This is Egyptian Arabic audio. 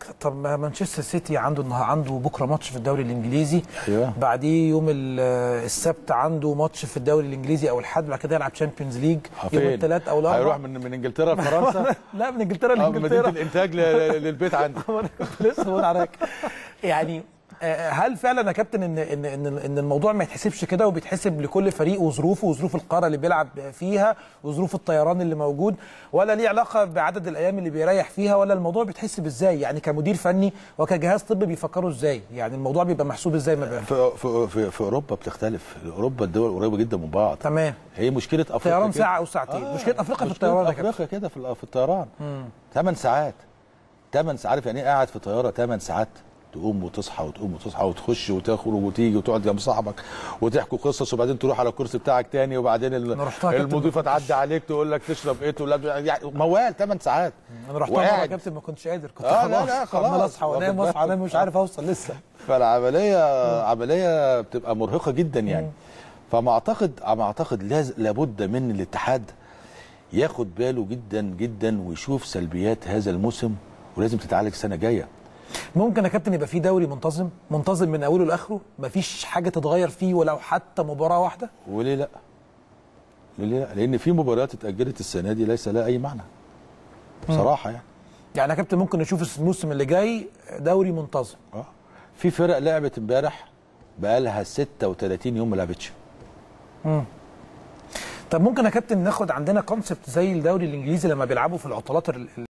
طب ما مانشستر سيتي عنده النهار عنده بكره ماتش في الدوري الانجليزي ايوه بعديه يوم ال- السبت عنده ماتش في الدوري الانجليزي او الحد بعد كده يلعب تشامبيونز ليج يوم فين؟ الثلاث او الاربعاء هيروح من من انجلترا لفرنسا لا من انجلترا اه من مدينه لانجلترا الانتاج ل- للبيت عندي أنا كنت لسه بقول عليك يعني آه، هل فعلا يا كابتن ان ان ان ان الموضوع ما يتحسبش كده وبيتحسب لكل فريق وظروفه وظروف القاره اللي بيلعب فيها وظروف الطيران اللي موجود ولا ليه علاقه بعدد الايام اللي بيريح فيها ولا الموضوع بيتحسب ازاي يعني كمدير فني وكجهاز طبي بيفكروا ازاي يعني الموضوع بيبقى محسوب ازاي ما بينهم في في في, في اوروبا بتختلف اوروبا الدول قريبه جدا من بعض تمام هي مشكله افريقيا طيران كده. ساعه او ساعتين مشكله افريقيا في مشكلة الطيران يا كابتن افريقيا كده في ال- في الطيران 8 ساعات 8 ساعات عارف يعني ايه قاعد في طياره 8 ساعات تقوم وتصحى وتقوم وتصحى وتخش وتخرج وتيجي وتقعد جنب صاحبك وتحكوا قصص وبعدين تروح على الكرسي بتاعك تاني وبعدين ال- أنا رحتها يا كابتن المضيفه ما كنتش- تعدي عليك تقول لك تشرب ايه تقول لك يعني موال 8 ساعات انا رحت مره يا وقاعد. كابتن ما كنتش قادر كنت آه، لا، خلاص لا، خلاص. عمال اصحى وانام واخد واصحى انام بالك. مش عارف اوصل لسه فالعمليه عمليه بتبقى مرهقه جدا يعني فما اعتقد ما اعتقد لاز- لابد من الاتحاد ياخد باله جدا جدا ويشوف سلبيات هذا الموسم ولازم تتعالج السنه الجايه ممكن يا كابتن يبقى في دوري منتظم منتظم من اوله لاخره مفيش حاجه تتغير فيه ولو حتى مباراه واحده وليه لا؟ ليه لا؟ لان في مباريات اتاجلت السنه دي ليس لها اي معنى بصراحه يعني يعني يا كابتن ممكن نشوف الموسم اللي جاي دوري منتظم اه في فرق لعبت امبارح بقالها 36 يوم ما لعبتش طب ممكن يا كابتن ناخد عندنا كونسبت زي الدوري الانجليزي لما بيلعبوا في العطلات ال-